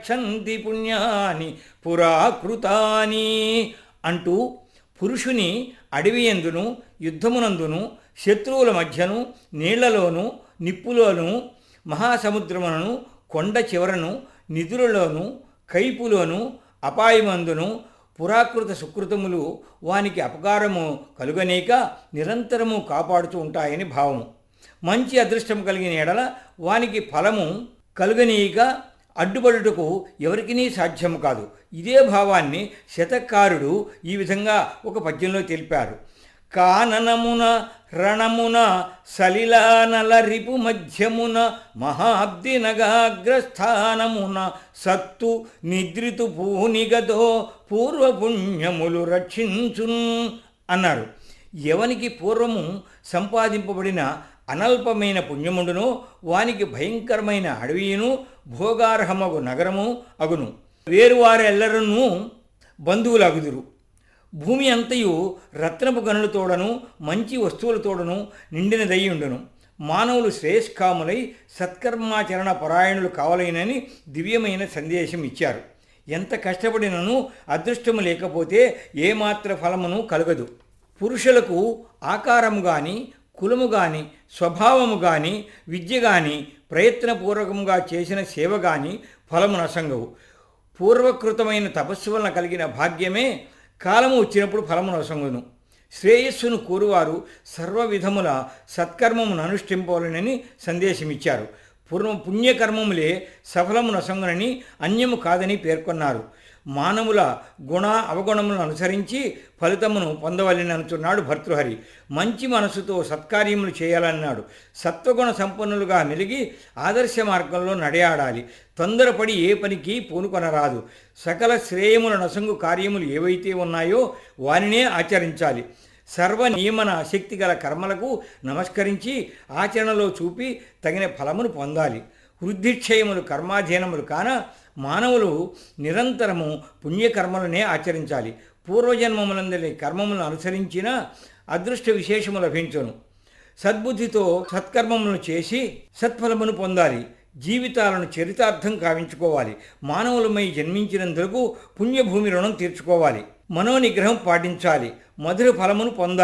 క్షంతి పుణ్యాని పురాకృతాని అంటూ పురుషుని అడవి ఎందును యుద్ధమునందును శత్రువుల మధ్యను నీళ్లలోను నిప్పులోను మహాసముద్రములను కొండ చివరను నిధులలోను కైపులోను అపాయమందును పురాకృత సుకృతములు వానికి అపకారము కలుగనేక నిరంతరము కాపాడుతూ ఉంటాయని భావము మంచి అదృష్టం కలిగిన ఎడల వానికి ఫలము కలుగనీయక అడ్డుపడుటకు ఎవరికినీ సాధ్యం కాదు ఇదే భావాన్ని శతకారుడు ఈ విధంగా ఒక పద్యంలో తెలిపారు కాననమున రణమున సలిలానల రిపు మధ్యమున మహాబ్ది నగాగ్రస్థానమున సత్తు నిద్రితు పూనిగదో పూర్వపుణ్యములు రక్షించున్ అన్నారు ఎవనికి పూర్వము సంపాదింపబడిన అనల్పమైన పుణ్యముండును వానికి భయంకరమైన అడవియును భోగార్హమగు నగరము అగును వేరువారెల్లరను బంధువులగుదురు భూమి అంతయు రత్నపు గనులతోడను మంచి వస్తువులతోడను నిండినదయ్యుండును మానవులు శ్రేయస్కాములై సత్కర్మాచరణ పరాయణులు కావలేనని దివ్యమైన సందేశం ఇచ్చారు ఎంత కష్టపడినను అదృష్టము లేకపోతే ఏమాత్ర ఫలమును కలగదు పురుషులకు ఆకారము గాని కులము గాని స్వభావము గాని విద్య గాని ప్రయత్నపూర్వకంగా చేసిన సేవ గాని ఫలము నసంగవు పూర్వకృతమైన తపస్సు వలన కలిగిన భాగ్యమే కాలము వచ్చినప్పుడు ఫలమును నసంగును శ్రేయస్సును కోరువారు సర్వ విధముల సత్కర్మమును అనుష్ఠింపవాలనని సందేశమిచ్చారు పూర్వ పుణ్యకర్మములే సఫలము నసంగునని అన్యము కాదని పేర్కొన్నారు మానవుల గుణ అవగుణములను అనుసరించి ఫలితమును పొందవలని అనుచున్నాడు భర్తృహరి మంచి మనసుతో సత్కార్యములు చేయాలన్నాడు సత్వగుణ సంపన్నులుగా మెలిగి ఆదర్శ మార్గంలో నడయాడాలి తొందరపడి ఏ పనికి పూనుకొనరాదు సకల శ్రేయముల నసంగు కార్యములు ఏవైతే ఉన్నాయో వానినే ఆచరించాలి సర్వ నియమన శక్తి గల కర్మలకు నమస్కరించి ఆచరణలో చూపి తగిన ఫలమును పొందాలి వృద్ధిక్షయములు కర్మాధీనములు కాన మానవులు నిరంతరము పుణ్యకర్మలనే ఆచరించాలి పూర్వజన్మములందరి కర్మములను అనుసరించిన అదృష్ట విశేషము లభించును సద్బుద్ధితో సత్కర్మములను చేసి సత్ఫలమును పొందాలి జీవితాలను చరితార్థం కావించుకోవాలి మానవులమై జన్మించినందుకు పుణ్యభూమి రుణం తీర్చుకోవాలి మనోనిగ్రహం పాటించాలి మధుర ఫలమును పొందాలి